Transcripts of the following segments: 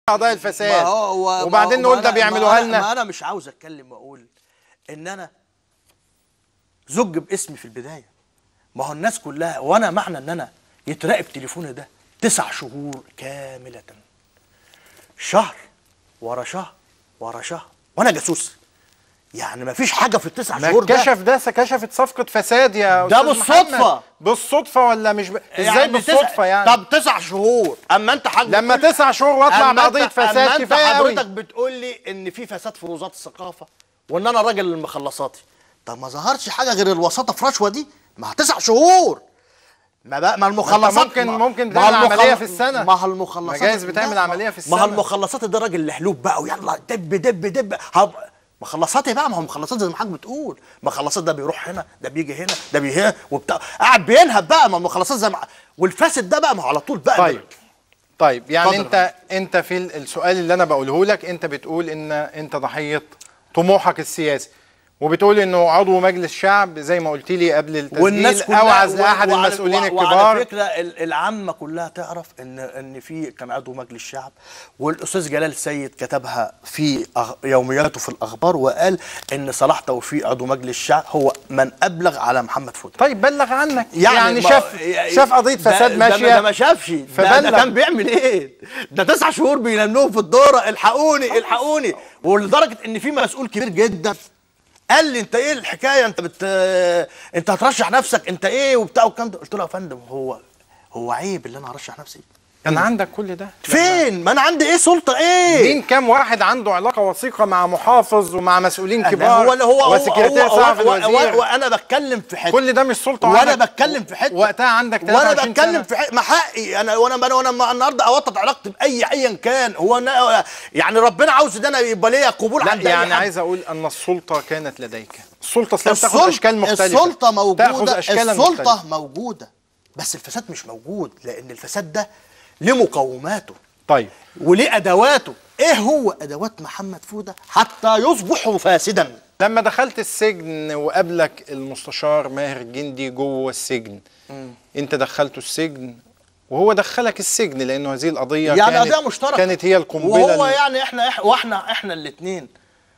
قضايا ما الفساد هو ما وبعدين هو- نقول ما ده أنا- بيعملوها ما أنا- لنا ما انا مش عاوز اتكلم واقول ان انا زج باسمي في البدايه ما هو الناس كلها وانا معنى ان انا يتراقب تليفوني ده تسع شهور كامله شهر ورا شهر ورا شهر وانا جاسوس يعني ما فيش حاجه في التسع ما شهور ده كشف ده كشفت صفقة فساد يا ده أستاذ بالصدفة. محمد. بالصدفة ولا مش ب... ازاي يعني بالصدفة تسع- يعني طب تسع شهور اما انت حاج لما بتقول- تسع شهور واطلع أما بقضية أنت- فساد أما أنت كفاية قوي حضرتك بتقول لي ان في فساد في وزاره الثقافه وان انا راجل المخلصاتي طب ما ظهرش حاجه غير الوساطه في رشوه دي ما تسع شهور ما بقى ما المخلصات ممكن- ما- ممكن ما تعمل المخل- عملية في السنة. ما هو المخلصات ما جايز بتعمل لا، عملية في ما هو السنة. المخلصات ده راجل لحلوب بقى ويلا دب دب دب هب مخلصاتي بقى ما هو مخلصات زي ما حضرتك بتقول مخلصات ده بيروح هنا ده بيجي هنا ده بيجي هنا وبتاع قاعد بينهب بقى ما المخلصات زي ما والفاسد ده بقى ما هو على طول بقى طيب طيب يعني اتفضل انت انت في ال- السؤال اللي انا بقوله لك انت بتقول ان انت ضحيه طموحك السياسي وبتقول انه عضو مجلس شعب زي ما قلت لي قبل التسجيل والناس كلها اوعز و- لاحد وعلى- المسؤولين وع- الكبار وعلى فكره ال- العامه كلها تعرف ان ان في كان عضو مجلس الشعب والاستاذ جلال السيد كتبها في أغ- يومياته في الاخبار وقال ان صلاح توفيق عضو مجلس الشعب هو من ابلغ على محمد فوده طيب بلغ عنك يعني, يعني ما- شاف شاف قضيه ده- فساد ده- ماشيه ده ما شافش ده, ده فبلغ. كان بيعمل ايه ده تسع شهور بينموه في الدوره الحقوني الحقوني ولدرجه ان في مسؤول كبير جدا قال لي انت ايه الحكايه انت بت انت هترشح نفسك انت ايه وبتاع والكلام ده قلت له يا فندم هو هو عيب اللي انا ارشح نفسي كان عندك كل ده فين ما انا عندي ايه سلطه ايه مين كام واحد عنده علاقه وثيقه مع محافظ ومع مسؤولين أنا كبار هو اللي هو وسكرتير هو- صحفي هو- هو- الوزير وانا بتكلم في حته كل ده مش سلطه وانا عندك. بتكلم في حته وقتها عندك وانا 23 بتكلم سنة. في حته ما حقي انا وانا وانا, وأنا مع- النهارده اوطد علاقتي باي ايا كان هو أنا يعني ربنا عاوز ان انا يبقى ليا قبول لا عند أي يعني حد. عايز اقول ان السلطه كانت لديك السلطه اصلا بتاخد السلطة- اشكال مختلفه السلطه موجوده تاخذ اشكالا السلطه مختلفة. موجوده بس الفساد مش موجود لان الفساد ده ليه مقوماته طيب وليه ادواته ايه هو ادوات محمد فوده حتى يصبح فاسدا لما دخلت السجن وقابلك المستشار ماهر الجندي جوه السجن انت دخلته السجن وهو دخلك السجن لانه هذه القضيه يعني كانت قضيه مشتركه كانت هي القنبله وهو اللي- يعني احنا إح واحنا احنا الاثنين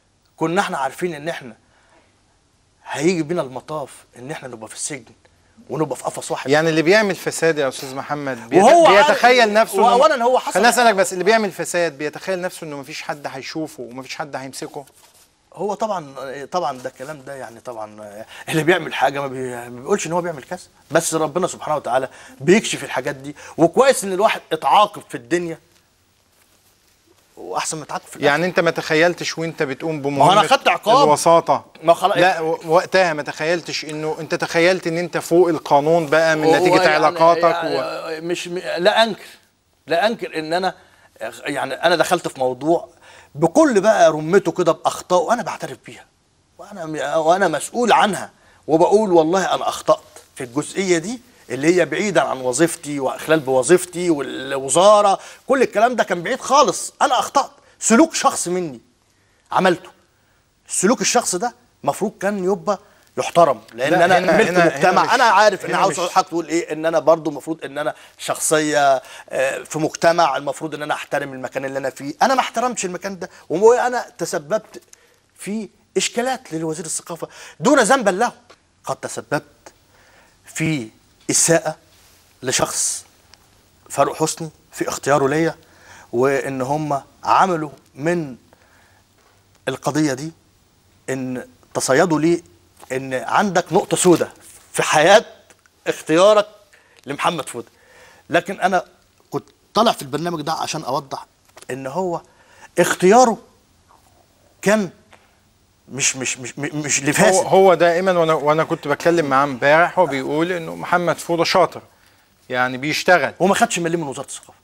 كنا احنا عارفين ان احنا هيجي بينا المطاف ان احنا نبقى في السجن ونبقى في قفص واحد يعني اللي بيعمل فساد يا استاذ محمد بيت... وهو عارف- بيتخيل نفسه إنه- وأولاً هو حصل- خليني اسالك بس اللي بيعمل فساد بيتخيل نفسه انه مفيش حد هيشوفه ومفيش حد هيمسكه هو طبعا طبعا ده الكلام ده يعني طبعا اللي بيعمل حاجه ما, بي... ما بيقولش ان هو بيعمل كذا بس ربنا سبحانه وتعالى بيكشف الحاجات دي وكويس ان الواحد اتعاقب في الدنيا واحسن ما يتعاقب في الآخرة. يعني انت ما تخيلتش وانت بتقوم هو بمهمه أنا خدت عقاب. الوساطه ما خلاص لا و- وقتها ما تخيلتش انه انت تخيلت ان انت فوق القانون بقى من هو نتيجه يعني- علاقاتك و... يعني مش م- لا انكر لا انكر ان انا يعني انا دخلت في موضوع بكل بقى رمته كده باخطاء وانا بعترف بيها وانا وانا مسؤول عنها وبقول والله انا اخطات في الجزئيه دي اللي هي بعيدا عن وظيفتي واخلال بوظيفتي والوزاره كل الكلام ده كان بعيد خالص انا اخطات سلوك شخص مني عملته سلوك الشخص ده المفروض كان يبقى يحترم لان لا، انا هنا- ملك هنا- هنا مجتمع مش- انا عارف ان هنا عاوز مش- اقول حضرتك تقول ايه ان انا برضو المفروض ان انا شخصيه آه، في مجتمع المفروض ان انا احترم المكان اللي انا فيه انا ما احترمتش المكان ده وانا تسببت في اشكالات للوزير الثقافه دون ذنبا له قد تسببت في اساءه لشخص فاروق حسني في اختياره ليا وان هم عملوا من القضيه دي ان تصيدوا لي ان عندك نقطه سوداء في حياه اختيارك لمحمد فوده لكن انا كنت طالع في البرنامج ده عشان اوضح ان هو اختياره كان مش مش مش مش هو, لفاسد هو دائما وانا وانا كنت بتكلم معاه امبارح هو بيقول انه محمد فوده شاطر يعني بيشتغل هو ما خدش مليم من وزاره الثقافه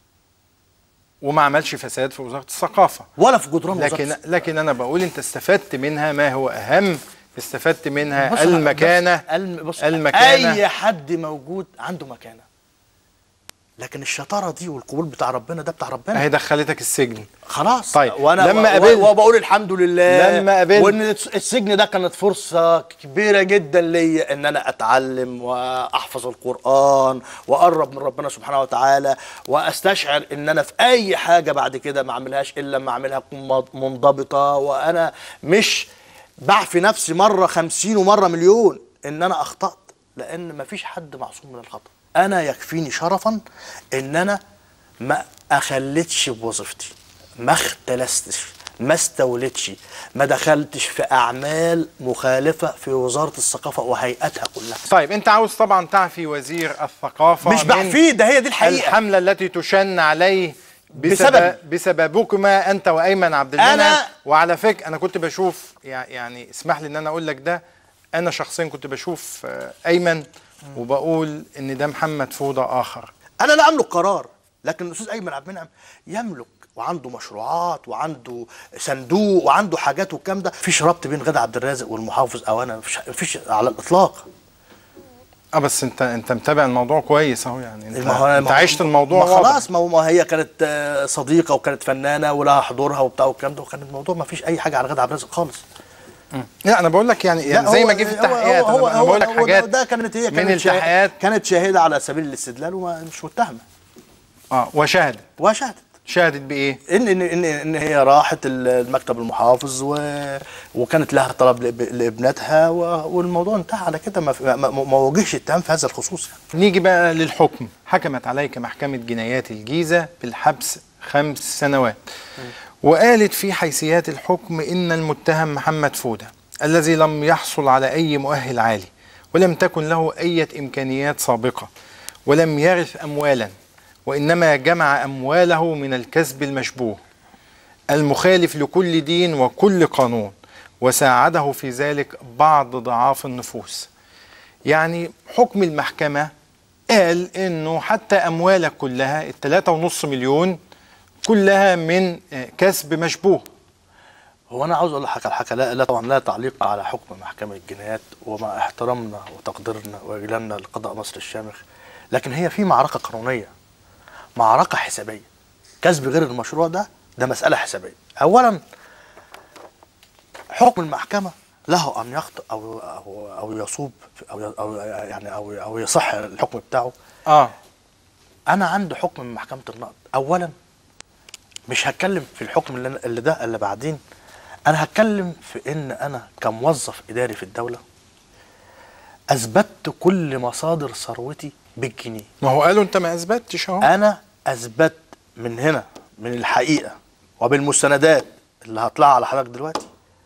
وما عملش فساد في وزاره الثقافه ولا في جدران وزاره لكن الثقافة. لكن انا بقول انت استفدت منها ما هو اهم استفدت بص منها أنا- المكانه بص الم- بص المكانة. اي حد موجود عنده مكانه لكن الشطاره دي والقبول بتاع ربنا ده بتاع ربنا اهي دخلتك السجن خلاص طيب، وانا لما لما قابلت- وبقول الحمد لله لما قابلت- وان السجن ده كانت فرصه كبيره جدا ليا ان انا اتعلم واحفظ القران واقرب من ربنا سبحانه وتعالى واستشعر ان انا في اي حاجه بعد كده ما اعملهاش الا لما اعملها تكون مض- منضبطه وانا مش بعفي نفسي مره خمسين ومره مليون ان انا اخطات لان مفيش حد معصوم من الخطا انا يكفيني شرفا ان انا ما اخلتش بوظيفتي ما اختلستش ما استولتش ما دخلتش في اعمال مخالفه في وزاره الثقافه وهيئتها كلها طيب انت عاوز طبعا تعفي وزير الثقافه مش من بعفيه ده هي دي الحقيقه الحمله التي تشن عليه بسبب- بسبب بسببكما انت وايمن عبد المنعم أنا- وعلى فكره انا كنت بشوف يع- يعني اسمح لي ان انا اقول لك ده انا شخصيا كنت بشوف آه، ايمن وبقول ان ده محمد فوضى اخر انا لا املك قرار لكن الاستاذ ايمن عبد المنعم يملك وعنده مشروعات وعنده صندوق وعنده حاجات والكلام ده مفيش ربط بين غدا عبد الرازق والمحافظ او انا مفيش, مفيش على الاطلاق اه بس انت انت متابع الموضوع كويس اهو يعني انت, ما هو- انت ما هو- عشت الموضوع ما واضح. خلاص ما هو ما هي كانت آه، صديقه وكانت فنانه ولها حضورها وبتاع والكلام ده وكان الموضوع ما فيش اي حاجه على غدا عبد الرازق خالص لا انا بقول لك يعني, يعني لا، زي هو- ما جه في هو- التحقيقات هو- انا أنا بقول لك هو- حاجات ده كانت هي من كانت شاهد- التحقيقات كانت شاهده على سبيل الاستدلال ومش متهمه اه وشهدت وشهدت شهدت بايه؟ ان ان ان, إن هي راحت المكتب المحافظ و... وكانت لها طلب لاب- لابنتها و... والموضوع انتهى على كده ما, في- ما, ما ما وجهش اتهام في هذا الخصوص يعني. نيجي بقى للحكم حكمت عليك محكمة جنايات الجيزة بالحبس خمس سنوات وقالت في حيثيات الحكم إن المتهم محمد فودة الذي لم يحصل على أي مؤهل عالي ولم تكن له أي إمكانيات سابقة ولم يرث أموالا وإنما جمع أمواله من الكسب المشبوه المخالف لكل دين وكل قانون وساعده في ذلك بعض ضعاف النفوس يعني حكم المحكمة قال انه حتى اموالك كلها التلاتة ونص مليون كلها من آه، كسب مشبوه هو انا عاوز اقول لحضرتك على حاجه لا, لا طبعا لا تعليق على حكم محكمه الجنايات ومع احترامنا وتقديرنا واجلالنا لقضاء مصر الشامخ لكن هي في معركه قانونيه معركه حسابيه كسب غير المشروع ده ده مساله حسابيه اولا حكم المحكمه له ان يخطئ او او او يصوب او او يعني او او يصح الحكم بتاعه اه انا عندي حكم من محكمه النقد اولا مش هتكلم في الحكم اللي, أنا- اللي ده اللي بعدين انا هتكلم في ان انا كموظف اداري في الدوله اثبتت كل مصادر ثروتي بالجنيه ما هو قالوا انت ما اثبتش اهو انا اثبت من هنا من الحقيقه وبالمستندات اللي هطلع على حضرتك دلوقتي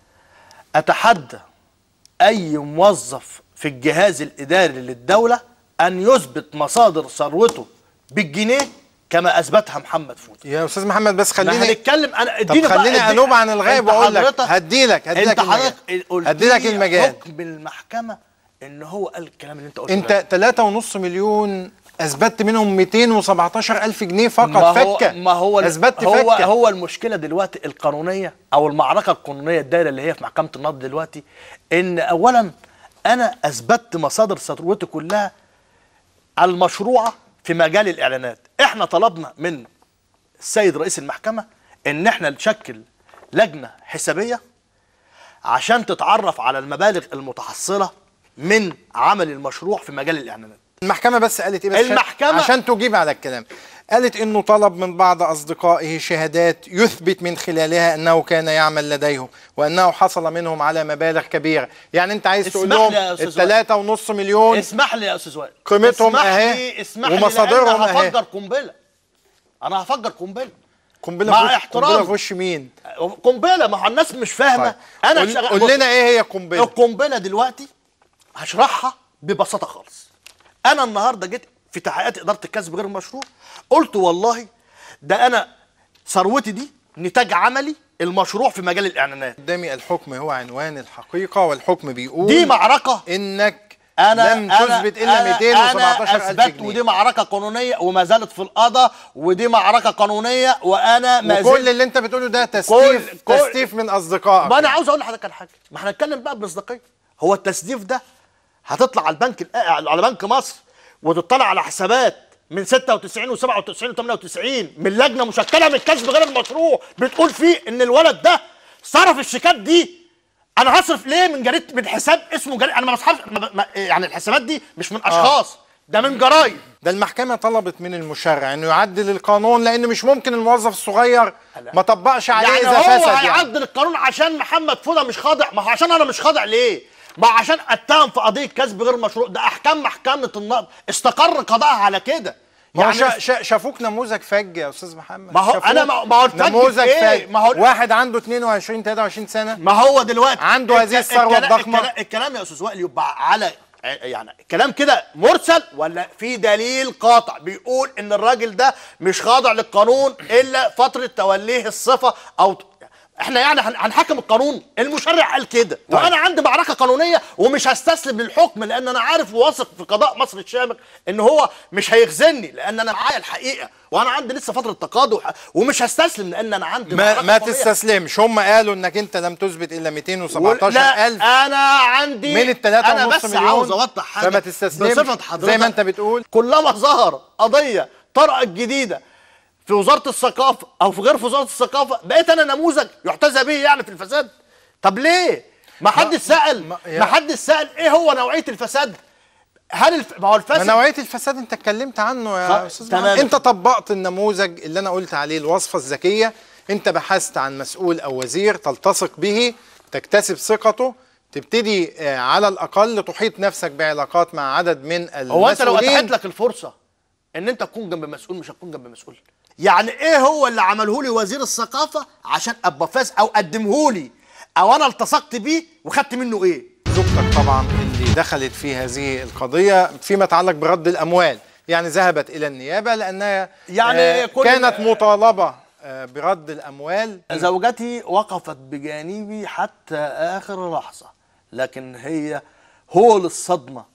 اتحدى اي موظف في الجهاز الاداري للدوله ان يثبت مصادر ثروته بالجنيه كما اثبتها محمد فوزي يا استاذ محمد بس خليني خليني هنتكلم انا طب اديني بقى- خليني اديني- انوب عن الغائب انت واقول لك حضرتك- هديلك هديلك انت المجال حضرتك قلت هديلك لي المجال حكم المحكمه ان هو قال الكلام اللي انت قلته ده. انت تلاتة ونص مليون اثبتت منهم 217 الف جنيه فقط ما هو فكه ما هو اثبتت هو فكه هو المشكله دلوقتي القانونيه او المعركه القانونيه الدايره اللي هي في محكمه النقد دلوقتي ان اولا انا اثبتت مصادر ثروتي كلها المشروعه في مجال الاعلانات احنا طلبنا من السيد رئيس المحكمه ان احنا نشكل لجنه حسابيه عشان تتعرف على المبالغ المتحصله من عمل المشروع في مجال الاعلانات المحكمة بس قالت ايه بس عشان- المحكمة- عشان تجيب على الكلام قالت انه طلب من بعض اصدقائه شهادات يثبت من خلالها انه كان يعمل لديهم وانه حصل منهم على مبالغ كبيرة يعني انت عايز تقول اسمح لهم لي يا أستاذ الثلاثة ونص مليون اسمح لي يا استاذ وائل قيمتهم اسمح أهي لي اسمح لي ومصادرهم لأن أهي. هفجر قنبله انا هفجر قنبله قنبلة مع في وش احترامي. قنبلة في وش مين قنبله ما هو الناس مش فاهمه طيب. انا قول, شغال- قول بص، لنا ايه هي قنبلة القنبله دلوقتي هشرحها ببساطه خالص انا النهارده جيت في تحقيقات اداره الكسب غير المشروع قلت والله ده انا ثروتي دي نتاج عملي المشروع في مجال الاعلانات قدامي الحكم هو عنوان الحقيقة والحكم بيقول دي معركه انك انا لم أنا تثبت الا أنا 217 أنا الف اثبت جنيه ودي معركه قانونيه وما زالت في القضاء ودي معركه قانونيه وانا ما وكل زلت اللي انت بتقوله ده تستيف كل- كل- تستيف من اصدقائك ما انا عاوز اقول لحضرتك على حاجه ما احنا هنتكلم بقى بمصداقيه هو التسديف ده هتطلع على البنك الأ- على بنك مصر وتطلع على حسابات من 96 و97 و98 من لجنه مشكله من الكسب غير المشروع بتقول فيه ان الولد ده صرف الشيكات دي انا هصرف ليه من جريد من حساب اسمه جريد انا ما بصحبش ما- ما- يعني الحسابات دي مش من اشخاص ده من جرايد ده المحكمة طلبت من المشرع انه يعدل القانون لان مش ممكن الموظف الصغير ما طبقش عليه يعني اذا هو فسد يعني. هيعدل القانون عشان محمد فوده مش خاضع ما هو عشان انا مش خاضع ليه ما هو عشان اتهم في قضيه كسب غير مشروع ده احكام محكمه النقض استقر قضاءها على كده ما هو يعني شا شا شافوك نموذج فج يا استاذ محمد ما هو شافوك أنا ما- ما هو الفج في نموذج إيه؟ فج ما هو- واحد عنده 22 23 سنه ما هو دلوقتي عنده هذه الك- الثروة الكلام- الضخمة. الكلام, الكلام يا استاذ وائل يبقى على يعني الكلام كده مرسل ولا في دليل قاطع بيقول ان الراجل ده مش خاضع للقانون الا فتره توليه الصفه او احنا يعني هن- هنحكم القانون المشرع قال كده طيب. وانا عندي معركه قانونيه ومش هستسلم للحكم لان انا عارف وواثق في قضاء مصر الشامخ ان هو مش هيخزني لان انا معايا الحقيقه وانا عندي لسه فتره تقاضي وح- ومش هستسلم لان انا عندي ما, معركة ما قانونية. تستسلمش هم قالوا انك انت لم تثبت الا 217 لا الف انا عندي من التلاتة انا ونص بس مليون، عاوز اوضح حاجه فما تستسلمش بصفه حضرتك زي ما أنت بتقول. كلما ظهر قضيه طرأت جديده في وزاره الثقافه او في غير في وزاره الثقافه بقيت انا نموذج يحتذى به يعني في الفساد طب ليه ما حدش سال ما- ما, يا- حدش سال ايه هو نوعيه الفساد هل الف... ما هو ما الفساد نوعيه الفساد انت اتكلمت عنه يا خ- استاذ تمام. محمد. انت طبقت النموذج اللي انا قلت عليه الوصفه الذكيه انت بحثت عن مسؤول او وزير تلتصق به تكتسب ثقته تبتدي آه، على الاقل تحيط نفسك بعلاقات مع عدد من المسؤولين هو انت لو اتاحت لك الفرصه ان انت تكون جنب مسؤول مش هتكون جنب مسؤول يعني ايه هو اللي عمله لي وزير الثقافه عشان ابقى فاز او قدمه لي او انا التصقت بيه وخدت منه ايه زوجتك طبعا اللي دخلت في هذه القضيه فيما يتعلق برد الاموال يعني ذهبت الى النيابه لانها يعني آه، كل- كانت مطالبه آه، برد الاموال زوجتي وقفت بجانبي حتى اخر لحظه لكن هي هول الصدمه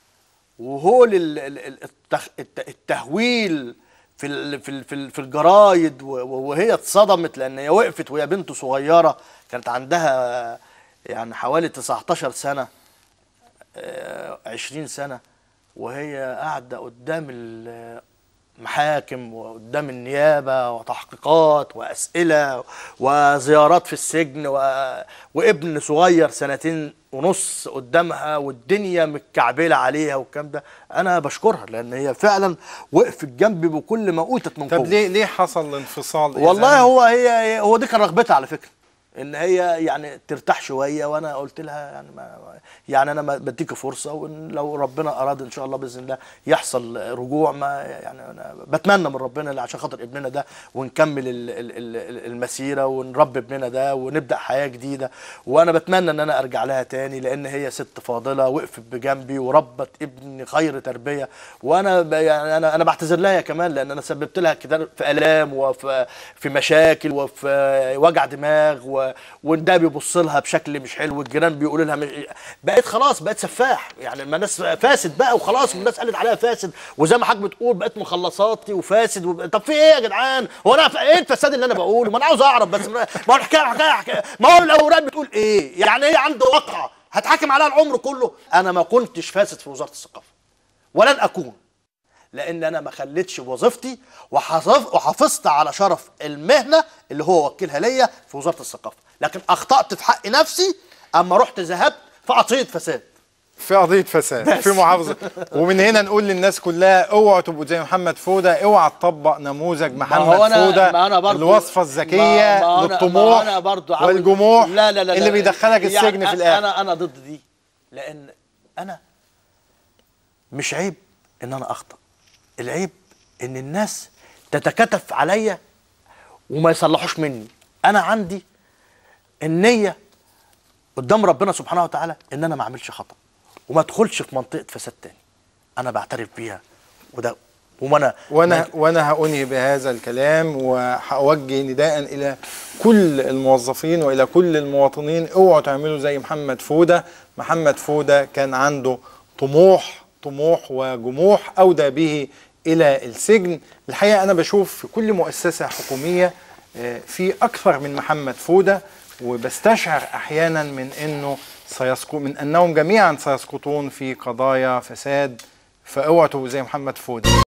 وهول ال- ال- ال- التخ- الت- التهويل في ال- في ال- في ال- في الجرايد و- و- وهي اتصدمت لان هي وقفت وهي بنت صغيره كانت عندها يعني حوالي 19 سنه آه، 20 سنه وهي قاعده قدام المحاكم وقدام النيابه وتحقيقات واسئله وزيارات في السجن و... وابن صغير سنتين ونص قدامها والدنيا متكعبله عليها والكلام ده انا بشكرها لان هي فعلا وقفت جنبي بكل ما اوتت من طب قوه ليه ليه حصل الانفصال والله إذن؟ هو هي هو دي كان رغبتها على فكره ان هي يعني ترتاح شويه وانا قلت لها يعني ما يعني انا ما بديك فرصه وان لو ربنا اراد ان شاء الله باذن الله يحصل رجوع ما يعني انا بتمنى من ربنا اللي عشان خاطر ابننا ده ونكمل ال- ال- ال- المسيره ونربي ابننا ده ونبدا حياه جديده وانا بتمنى ان انا ارجع لها تاني لان هي ست فاضله وقفت بجنبي وربت ابني خير تربيه وانا ب- يعني انا انا بعتذر لها يا كمان لان انا سببت لها كتير في الام وفي في مشاكل وفي وجع دماغ و- وده بيبص لها بشكل مش حلو والجيران بيقولوا لها مش بقيت خلاص بقيت سفاح يعني ما الناس فاسد بقى وخلاص والناس قالت عليها فاسد وزي ما حضرتك بتقول بقت مخلصاتي وفاسد وب... طب في ايه يا جدعان هو انا ف... ايه الفساد اللي انا بقوله ما انا عاوز اعرف بس ما ما هو الحكايه حكايه حكايه ما هو الاوراق بتقول ايه يعني هي عنده واقعه هتحاكم عليها العمر كله انا ما كنتش فاسد في وزاره الثقافه ولن اكون لان انا ما خليتش وظيفتي وحافظ- وحافظت على شرف المهنه اللي هو وكيلها ليا في وزاره الثقافه لكن اخطات في حق نفسي اما رحت ذهبت في قضيه فساد في قضيه فساد بس. في محافظه ومن هنا نقول للناس كلها اوعوا تبقوا زي محمد فوده اوعى تطبق نموذج محمد هو أنا- فوده ما أنا برضو- الوصفه الذكيه ما- ما أنا- للطموح ما أنا برضو عاوز- والجموح لا لا لا اللي لا. بيدخلك يعني السجن في الاخر انا انا ضد دي لان انا مش عيب ان انا اخطا العيب ان الناس تتكتف عليا وما يصلحوش مني انا عندي النيه قدام ربنا سبحانه وتعالى ان انا ما اعملش خطا وما ادخلش في منطقه فساد تاني انا بعترف بيها وده وانا وانا وانا هانهي بهذا الكلام وهوجه نداء الى كل الموظفين والى كل المواطنين اوعوا تعملوا زي محمد فوده محمد فوده كان عنده طموح طموح وجموح اودى به الى السجن الحقيقه انا بشوف في كل مؤسسه حكوميه آه، في اكثر من محمد فوده وبستشعر احيانا من انه سيسقط من انهم جميعا سيسقطون في قضايا فساد فاوعوا تبقوا زي محمد فوده